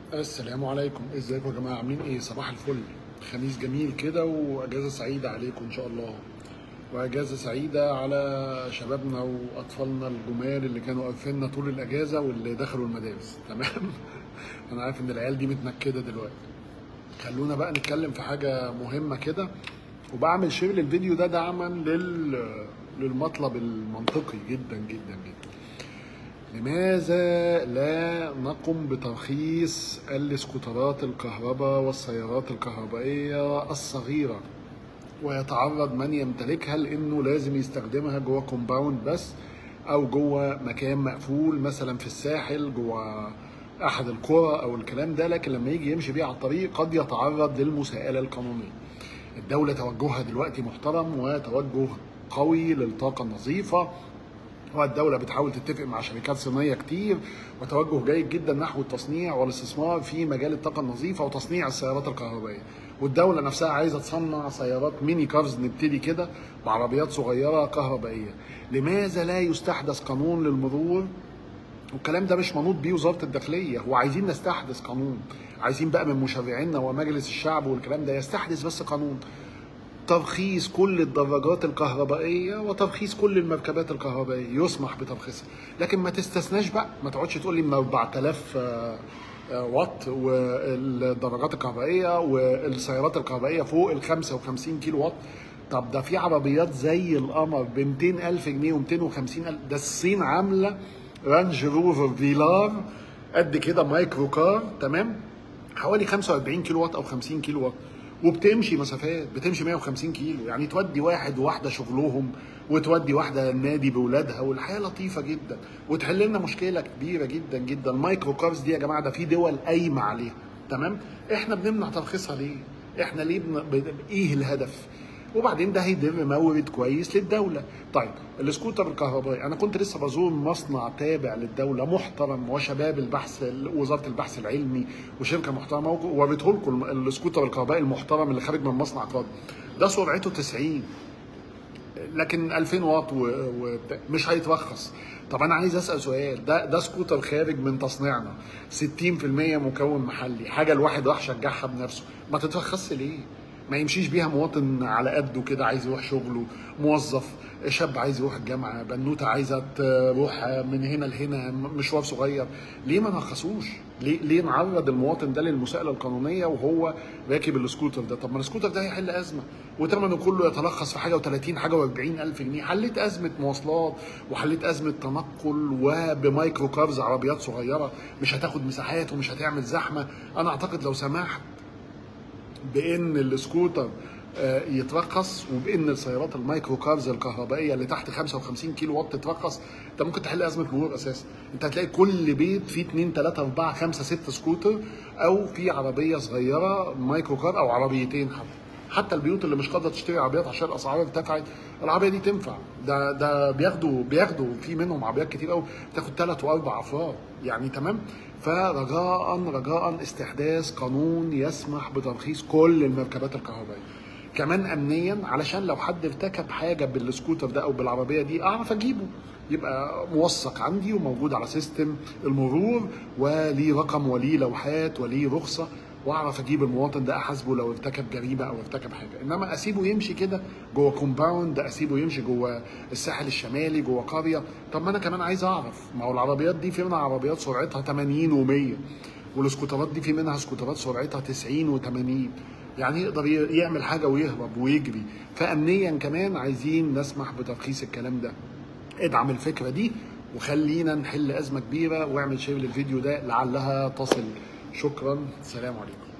السلام عليكم ازيكم يا جماعه عاملين ايه صباح الفل خميس جميل كده واجازه سعيده عليكم ان شاء الله واجازه سعيده على شبابنا واطفالنا الجمال اللي كانوا واقفيننا طول الاجازه واللي دخلوا المدارس تمام انا عارف ان العيال دي متنكده دلوقتي خلونا بقى نتكلم في حاجه مهمه كده وبعمل شير للفيديو ده دعما لل للمطلب المنطقي جدا جدا جدا لماذا لا نقم بترخيص الاسكوترات الكهرباء والسيارات الكهربائية الصغيرة ويتعرض من يمتلكها لانه لازم يستخدمها جوه كومباوند بس او جوه مكان مقفول مثلا في الساحل جوه احد القرى او الكلام ده لكن لما يجي يمشي بيه على الطريق قد يتعرض للمساءله القانونيه. الدوله توجهها دلوقتي محترم وتوجه قوي للطاقه النظيفه والدولة بتحاول تتفق مع شركات صينية كتير وتوجه جيد جدا نحو التصنيع والاستثمار في مجال الطاقة النظيفة وتصنيع السيارات الكهربائية والدولة نفسها عايزة تصنع سيارات ميني كارز نبتدي كده بعربيات صغيرة كهربائية لماذا لا يستحدث قانون للمرور والكلام ده مش منوط بيه وزارة الداخلية هو عايزين نستحدث قانون عايزين بقى من مشرعينا ومجلس الشعب والكلام ده يستحدث بس قانون ترخيص كل الدراجات الكهربائيه وترخيص كل المركبات الكهربائيه يسمح بترخيصها لكن ما تستثناش بقى ما تقعدش تقول لي من 4000 واط والدراجات الكهربائيه والسيارات الكهربائيه فوق ال 55 كيلو واط طب ده في عربيات زي القمر ب 200000 جنيه و250000 ده الصين عامله رانج روفر فيلار قد كده مايكرو كار تمام حوالي 45 كيلو واط او 50 كيلو واط وبتمشي مسافات بتمشي 150 كيلو يعني تودي واحد وواحده شغلهم وتودي واحده النادي باولادها والحياه لطيفه جدا وتحل لنا مشكله كبيره جدا جدا المايكرو كارز دي يا جماعه ده في دول قايمه عليها تمام احنا بنمنع ترخيصها ليه احنا ليه بن... ايه الهدف وبعدين ده هيدر مورد كويس للدوله طيب السكوتر الكهربائي انا كنت لسه بزور مصنع تابع للدوله محترم وشباب البحث وزاره البحث العلمي وشركه محترمه ووريته لكم السكوتر الكهربائي المحترم اللي خارج من مصنع قاضي ده سرعته 90 لكن 2000 واط ومش هيترخص طب انا عايز اسال سؤال ده ده سكوتر خارج من تصنيعنا 60% مكون محلي حاجه الواحد راح شجعها بنفسه ما تترخصش ليه ما يمشيش بيها مواطن على قده كده عايز يروح شغله موظف شاب عايز يروح الجامعه بنوته عايزه تروح من هنا لهنا مشوار صغير ليه ما نرخصوش ليه ليه نعرض المواطن ده للمساءله القانونيه وهو راكب السكوتر ده طب ما السكوتر ده هيحل ازمه وثمنه كله يتلخص في حاجه و30 حاجه و40 الف جنيه حليت ازمه مواصلات وحليت ازمه تنقل وبمايكرو كارز عربيات صغيره مش هتاخد مساحات ومش هتعمل زحمه انا اعتقد لو سمحت بان السكوتر يترخص وبان السيارات المايكرو كارز الكهربائيه اللي تحت 55 كيلو واط تترخص انت ممكن تحل ازمه مرور اساسا انت هتلاقي كل بيت فيه 2 3 4 5 6 سكوتر او في عربيه صغيره مايكرو كار او عربيتين حتى حتى البيوت اللي مش قادره تشتري عربيات عشان الاسعار ارتفعت العربيه دي تنفع ده ده بياخدوا بياخدوا في منهم عربيات كتير قوي بتاخد ثلاث واربع افراد يعني تمام فرجاء رجاء استحداث قانون يسمح بترخيص كل المركبات الكهربائيه كمان امنيا علشان لو حد ارتكب حاجه بالسكوتر ده او بالعربيه دي اعرف اجيبه يبقى موثق عندي وموجود على سيستم المرور وليه رقم وليه لوحات وليه رخصه واعرف اجيب المواطن ده احاسبه لو ارتكب جريمه او ارتكب حاجه انما اسيبه يمشي كده جوه كومباوند اسيبه يمشي جوه الساحل الشمالي جوه قريه طب ما انا كمان عايز اعرف ما هو العربيات دي في منها عربيات سرعتها 80 و100 والسكوترات دي في منها سكوترات سرعتها 90 و80 يعني يقدر يعمل حاجه ويهرب ويجري فامنيا كمان عايزين نسمح بترخيص الكلام ده ادعم الفكره دي وخلينا نحل ازمه كبيره واعمل شير للفيديو ده لعلها تصل شكرا سلام عليكم